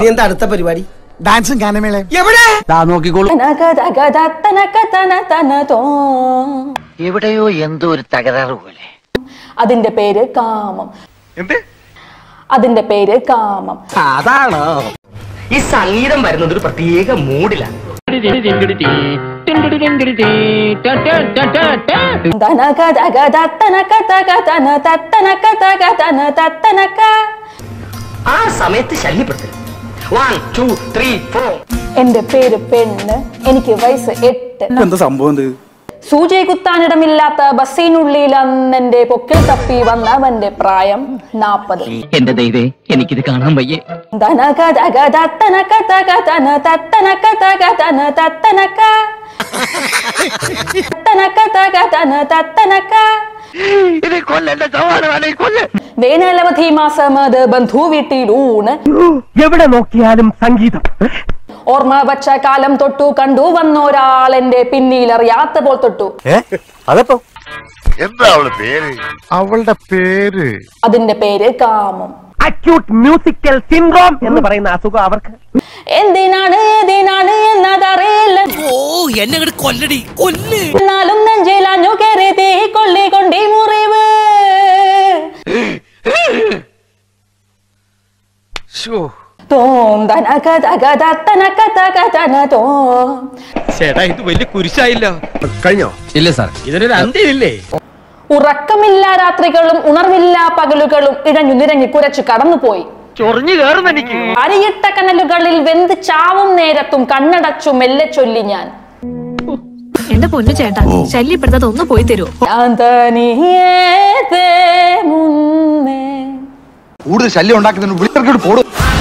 നീ എന്താ അടുത്ത പരിപാടി ഡാൻസും ഗാനമേളയും എവിടെ നോക്കിക്കോളൂ എവിടെയോ എന്തോ ഒരു തകരാറ് പോലെ അതിന്റെ പേര് കാമം അതിന്റെ പേര് കാമം അതാണോ ഈ സംഗീതം വരുന്നത് ഒരു പ്രത്യേക മൂഡിലാണ് തനക തക തത്തനക തക തന തത്തനക തക തന തത്തനക ആ സമയത്ത് ശല്യപ്പെടുത്തരുത് വൺ ടു ത്രീ ഫോർ എന്റെ പേര് പെണ്ണ് എനിക്ക് വയസ്സ് എട്ട് എന്താ സംഭവം ഇത് സൂചി കുത്താനിടമില്ലാത്ത ബസ്സിനുള്ളിൽ അന്നെന്റെ പൊക്കിൽ തപ്പി വന്നവന്റെ പ്രായം നാപ്പത് എന്റെ ദൈവേ എനിക്കിത് കാണാൻ വയ്യേ തനക തക തത്തനക തക തന തത്തനക തക തന തത്തനക തത്തനക തക തന തത്തനക വേനലവധി മാസം അത് ബന്ധു വീട്ടിലൂണ് എവിടെ നോക്കിയാലും സംഗീതം ഓർമ്മ വച്ച കാലം തൊട്ടു കണ്ടു വന്നൊരാൾ എന്റെ പിന്നിലറിയാത്ത പോൽ തൊട്ടു അതെപ്പോ എന്താ അവളുടെ പേര് അവളുടെ പേര് അതിന്റെ പേര് കാമം അക്യൂട്ട് മ്യൂസിക്കൽ സിൻഡ്രോം എന്ന് പറയുന്ന അസുഖം അവർക്ക് എന്തിനാണ് ഏതിനാണ് എന്നതറിയില്ല ഓ എന്നെ അങ്ങോട്ട് കൊല്ലടി കൊല്ല് എന്നാലും നെഞ്ചിലഞ്ഞു കയറി തീ കൊള്ളി കൊണ്ടി മുറിവ് തോന്തനക തക തത്തനക തക തന തോ ചേട്ടാ ഇത് വലിയ കുരിശായില്ലോ കഴിഞ്ഞോ ഇല്ല സാർ ഇതിനൊരു അന്ത്യമില്ലേ ഉറക്കമില്ല രാത്രികളും ഉണർവില്ല പകലുകളും ഇഴഞ്ഞു നിരങ്ങി കുരച്ചു കടന്നുപോയി ചൊറിഞ്ഞു കയറുന്ന എനിക്ക് അരിയിട്ട കനലുകളിൽ വെന്ത് ചാവും നേരത്തും കണ്ണടച്ചു മെല്ലെ ചൊല്ലി ഞാൻ എന്റെ പൊന്നു ചേട്ടാ ശല്യപ്പെടുത്താതെ ഒന്ന് പോയി തരുമോ ഞാൻ തനിയേതേ മുന്നേ കൂടുതൽ ശല്യം ഉണ്ടാക്കുന്നതിന് വിളിച്ചിട്ട് പോടും